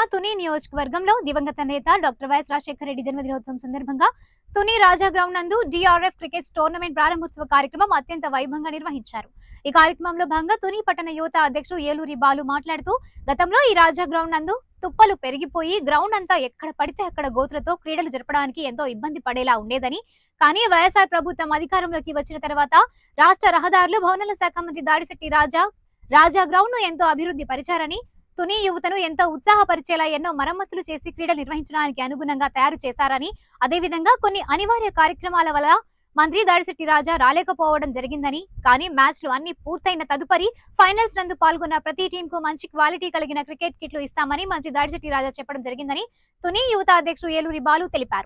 తుని నియోజకవర్గంలో దివంగత నేత డాక్టర్ వైఎస్ రాజశేఖర రెడ్డి జన్మదినోత్సవం సందర్భంగా తుని రాజా గ్రౌండ్ నందు డిఆర్ఎఫ్ క్రికెట్ టోర్నమెంట్ ప్రారంభోత్సవ కార్యక్రమం అత్యంత వైభవంగా నిర్వహించారు ఈ కార్యక్రమంలో భాగంగా తుని పట్టణ యువత అధ్యక్షుడు ఏలూరి బాలు మాట్లాడుతూ గతంలో ఈ రాజా గ్రౌండ్ నందు తుప్పలు పెరిగిపోయి గ్రౌండ్ అంతా ఎక్కడ పడితే అక్కడ గోతులతో క్రీడలు జరపడానికి ఎంతో ఇబ్బంది పడేలా ఉండేదని కానీ వైఎస్ఆర్ ప్రభుత్వం అధికారంలోకి వచ్చిన తర్వాత రాష్ట్ర రహదారులు భవనాల శాఖ మంత్రి దాడిశెట్టి రాజా రాజా గ్రౌండ్ ను ఎంతో అభివృద్ధి పరిచారని తుని యువతను ఎంతో ఉత్సాహపరిచేలా ఎన్నో మరమ్మతులు చేసి క్రీడలు నిర్వహించడానికి అనుగుణంగా తయారు చేశారని అదేవిధంగా కొన్ని అనివార్య కార్యక్రమాల వల్ల మంత్రి దాడిశెట్టి రాజా రాలేకపోవడం జరిగిందని కానీ మ్యాచ్లు అన్ని పూర్తయిన తదుపరి ఫైనల్స్ నందు పాల్గొన్న ప్రతి టీం కు మంచి క్వాలిటీ కలిగిన క్రికెట్ కిట్లు ఇస్తామని మంత్రి దాడిశెట్టి రాజా చెప్పడం జరిగిందని తుని యువత అధ్యక్షుడు ఏలూరి బాలు తెలిపారు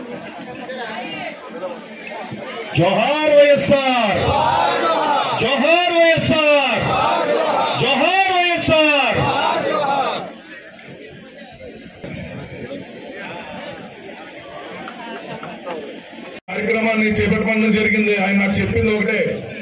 జోహార్ వైఎస్ఆర్ జోహార్ వైఎస్ఆర్ జోహార్ వైఎస్ఆర్ కార్యక్రమాన్ని చేపట్టడం జరిగింది ఆయన నాకు చెప్పింది ఒకటే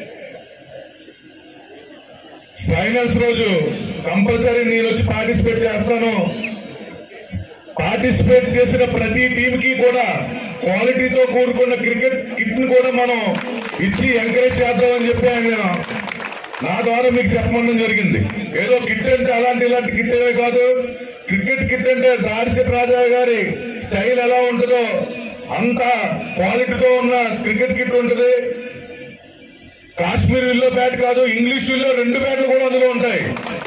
ఫైనల్స్ రోజు కంపల్సరీ నేను వచ్చి పార్టిసిపేట్ చేస్తాను పార్టిసిపేట్ చేసిన ప్రతి టీం కి కూడా క్వాలిటీతో కూడుకున్న క్రికెట్ కిట్ ని కూడా మనం ఇచ్చి ఎంకరేజ్ చేద్దామని చెప్పి ఆయన నా ద్వారా మీకు చెప్పమనడం జరిగింది ఏదో కిట్ అంటే అలాంటి ఇలాంటి కిట్ ఏమీ కాదు క్రికెట్ కిట్ అంటే దాడిశెట్ రాజా గారి స్టైల్ ఎలా ఉంటుందో అంత క్వాలిటీతో ఉన్న క్రికెట్ కిట్ ఉంటుంది కాశ్మీర్ విల్లో బ్యాట్ కాదు ఇంగ్లీష్ విల్లో రెండు బ్యాట్లు కూడా అందులో ఉంటాయి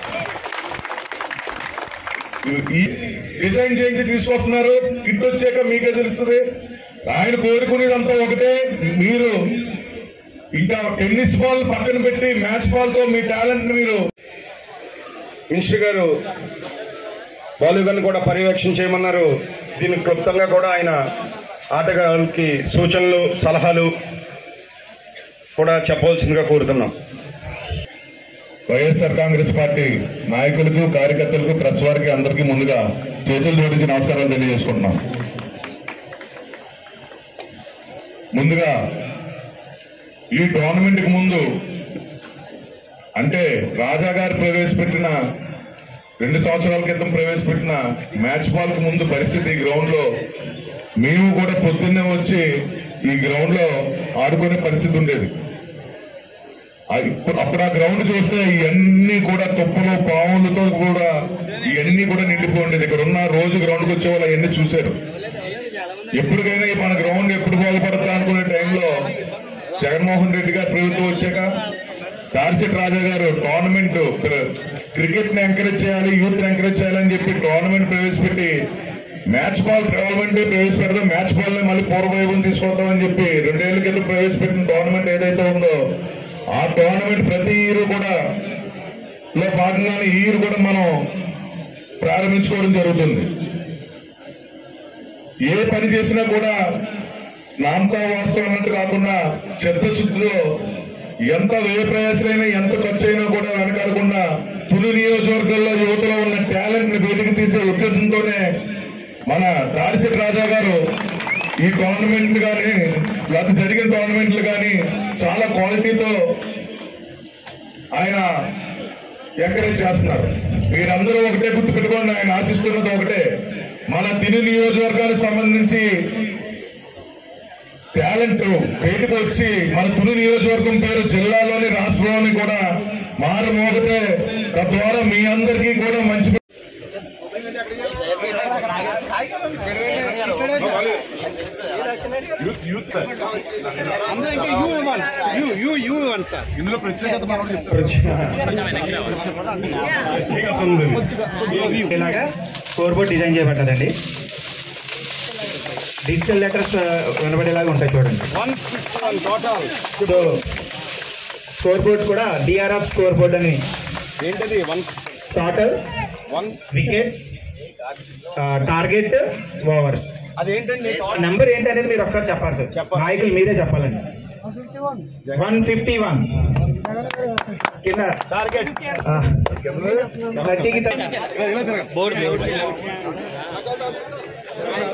ఈ డిజైన్ చేయించి తీసుకొస్తున్నారు కిట్ వచ్చాక మీకే తెలుస్తుంది ఆయన కోరుకునేదంతా ఒకటే మీరు ఇంకా టెన్నిస్ బాల్ పక్కన పెట్టి మ్యాచ్ బాల్ తో మీ టాలెంట్ మీరు మినిస్టర్ గారు బాలు గారిని కూడా పర్యవేక్షణ చేయమన్నారు దీనికి క్లుప్తంగా కూడా ఆయన ఆటగాళ్ళకి సూచనలు సలహాలు కూడా చెప్పవలసిందిగా కోరుతున్నాం వైఎస్ఆర్ కాంగ్రెస్ పార్టీ నాయకులకు కార్యకర్తలకు ప్రెస్ వారికి అందరికీ ముందుగా చేతులు జోడించి నమస్కారాలు తెలియజేసుకుంటున్నాం ముందుగా ఈ టోర్నమెంట్ కి ముందు అంటే రాజా గారు ప్రవేశపెట్టిన రెండు సంవత్సరాల క్రితం ప్రవేశపెట్టిన మ్యాచ్ బాల్ కు ముందు పరిస్థితి గ్రౌండ్ లో మేము కూడా పొద్దున్నే వచ్చి ఈ గ్రౌండ్ లో ఆడుకునే పరిస్థితి ఉండేది ఆ ఇప్పుడు అప్పుడు ఆ గ్రౌండ్ చూస్తే ఇవన్నీ కూడా తుప్పలు పావులతో కూడా ఇవన్నీ కూడా నిండిపోయి ఉండేది ఇక్కడ ఉన్న రోజు గ్రౌండ్ కి వచ్చే వాళ్ళు అవన్నీ చూశారు ఎప్పటికైనా ఈ మన గ్రౌండ్ ఎప్పుడు బాగుపడతా అనుకునే టైంలో జగన్మోహన్ రెడ్డి గారు ప్రభుత్వం వచ్చాక తార్సిట్ రాజా గారు టోర్నమెంట్ క్రికెట్ ని ఎంకరేజ్ చేయాలి యూత్ ని ఎంకరేజ్ చేయాలని చెప్పి టోర్నమెంట్ ప్రవేశపెట్టి మ్యాచ్ బాల్ టోర్నమెంట్ ప్రవేశపెడదాం మ్యాచ్ బాల్ ని మళ్ళీ పూర్వవైభవం తీసుకొద్దామని చెప్పి రెండేళ్ల క్రితం ప్రవేశపెట్టిన టోర్నమెంట్ ఏదైతే ఉందో ఆ టోర్నమెంట్ ప్రతి ఇయర్ కూడా లో భాగంగానే ఈ ఇయర్ కూడా మనం ప్రారంభించుకోవడం జరుగుతుంది ఏ పని చేసినా కూడా నామకా వాస్తవం అన్నట్టు కాకుండా చిత్తశుద్ధిలో ఎంత వ్యయ ప్రయాసలైనా ఎంత ఖర్చు అయినా కూడా వెనకాడకుండా తుని నియోజకవర్గంలో యువతలో ఉన్న టాలెంట్ ని బయటికి తీసే ఉద్దేశంతోనే మన తాడిశెట్టి రాజా గారు ఈ టోర్నమెంట్ కానీ లేకపోతే జరిగిన టోర్నమెంట్లు కానీ చాలా క్వాలిటీతో ఆయన ఎంకరేజ్ చేస్తున్నారు మీరందరూ ఒకటే గుర్తు పెట్టుకోండి ఆయన ఆశిస్తున్నది ఒకటే మన తిని నియోజకవర్గానికి సంబంధించి టాలెంట్ బయటకు వచ్చి మన తుని నియోజకవర్గం పేరు జిల్లాలోని రాష్ట్రంలోని కూడా మారుమోగితే తద్వారా మీ అందరికీ కూడా మంచి అందరూ ఇంకా U one U U U one sir ఇలాగా స్కోర్ బోర్డ్ డిజైన్ చేయబడ్డదండి డిజిటల్ లెటర్స్ వినబడేలాగా ఉంటాయి చూడండి సో స్కోర్ బోర్డ్ కూడా డిఆర్ఎఫ్ స్కోర్ బోర్డ్ అని ఏంటది one total one wickets target overs అదేంటండి నెంబర్ ఏంటి అనేది మీరు ఒకసారి చెప్పాలి సార్ నాయకులు మీరే చెప్పాలండి వన్ ఫిఫ్టీ వన్ కింద టార్గెట్ థర్టీకి బోర్డు